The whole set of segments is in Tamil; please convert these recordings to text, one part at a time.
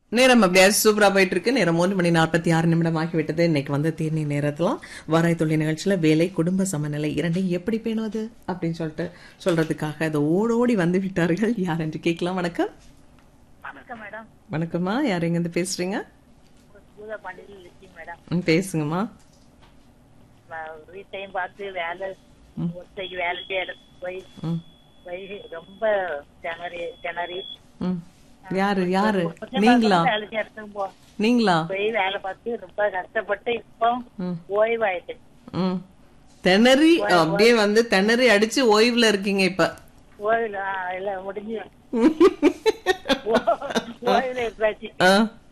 நேரம் அப்படியே சூப்பரா போயிட்டு இருக்கு நேரம் மூன்று மணி நாற்பத்தி ஆறு நிமிடம் ஆகிவிட்டது இன்னைக்கு வந்து தேனி நேரத்துல வாராய் தொழில் நிகழ்ச்சியில வேலை குடும்ப சமநிலை இரண்டையும் எப்படி பேணுவது அப்படின்னு சொல்லிட்டு சொல்றதுக்காக அதை ஓடோடி வந்து விட்டார்கள் யார் என்று கேட்கலாம் வணக்கம் வணக்கம் மேடம் வணக்கம்மா யார் எங்க இருந்து பேசுறீங்க பூதா பாண்டியில் இருக்கீங்க மேடம் ம், பேசுங்கம்மா நான் வீட்டையும் பார்த்து வேலை ஒத்தைக்கு வேலை தேட போய் ம் போய் ரொம்ப திணறி திணறி ம் யாரு யாரு கொஞ்சம் நீங்களா வேலை செய்யறதுக்கு போ நீங்களா போய் வேலை பார்த்து ரொம்ப கஷ்டப்பட்டு இப்போ ம். ஓய்வாயிட்டு ம் திணறி அப்படியே வந்து திணறி அடிச்சு ஓய்வுல இருக்கீங்க இப்ப ஓய்வுல ஆ, இல்ல முடிஞ்சு ஓய்வுல இருக்காச்சு ஆ.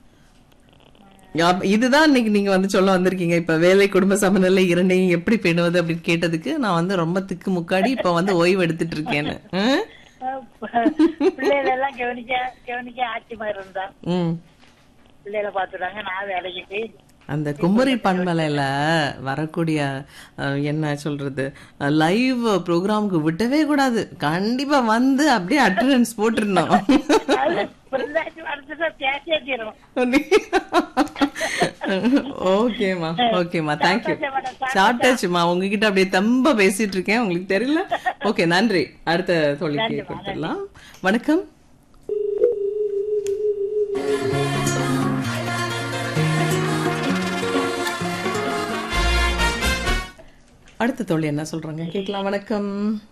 யா- இதுதான் இன்னைக்கு நீங்க வந்து சொல்ல வந்திருக்கீங்க இப்ப வேலை குடும்ப சமநிலை இரண்டையும் எப்படி பேணுவது அப்படின்னு கேட்டதுக்கு நான் வந்து ரொம்ப திக்கு முக்காடி இப்ப வந்து ஓய்வு எடுத்துட்டு இருக்கேன்னு ஆ? பிள்ளைகள் எல்லாம் கவனிக்க கவனிக்க ஆட்சிமா இருந்தா ம் பிள்ளைகளை பாத்துறாங்க நான் வேலைக்கு போய் அந்த குமரி பண்பலையில வரக்கூடிய அஹ், என்ன சொல்றது லைவ் ப்ரோக்ராமுக்கு விட்டவே கூடாது கண்டிப்பா வந்து அப்படியே அட்டண்டன்ஸ் போட்டுருந்தோம் அது பிறந்தாச்சு வளர்த்துட்டா பேசியே தீரும் ஓகேம்மா ஓகேம்மா தேங்க்யூ சாப்பிட்டாச்சுமா உங்ககிட்ட அப்படியே தம்ப பேசிட்டு இருக்கேன் உங்களுக்கு தெரியல ஓகே நன்றி அடுத்த தொழிலுக்கு கொடுத்துடலாம் வணக்கம் அடுத்த தோழி என்ன சொல்றாங்க கேட்கலாம் வணக்கம்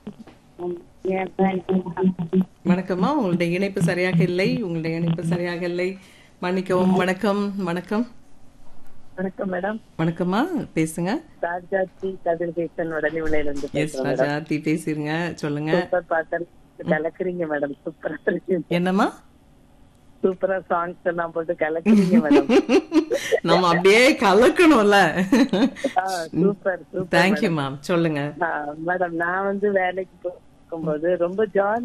வணக்கம்மா உங்களுடைய இணைப்பு சரியாக இல்லை உங்களுடைய இணைப்பு சரியாக இல்லை மன்னிக்கவும் வணக்கம் வணக்கம் வணக்கம் மேடம் வணக்கம்மா பேசுங்க ராஜாச்சி கதிர்கேசன் உடனே விளையிலிருந்து எஸ் ராஜா தி பேசிருங்க சொல்லுங்க சூப்பர் பாட்டல் கலக்குறீங்க மேடம் சூப்பரா இருக்கு என்னம்மா சூப்பரா சாங்ஸ் எல்லாம் போட்டு கலக்குறீங்க மேடம் நம்ம அப்படியே கலக்கணும்ல சூப்பர் சூப்பர் தேங்க்யூ மேம் சொல்லுங்க மேடம் நான் வந்து வேலைக்கு போகும்போது ரொம்ப ஜாலி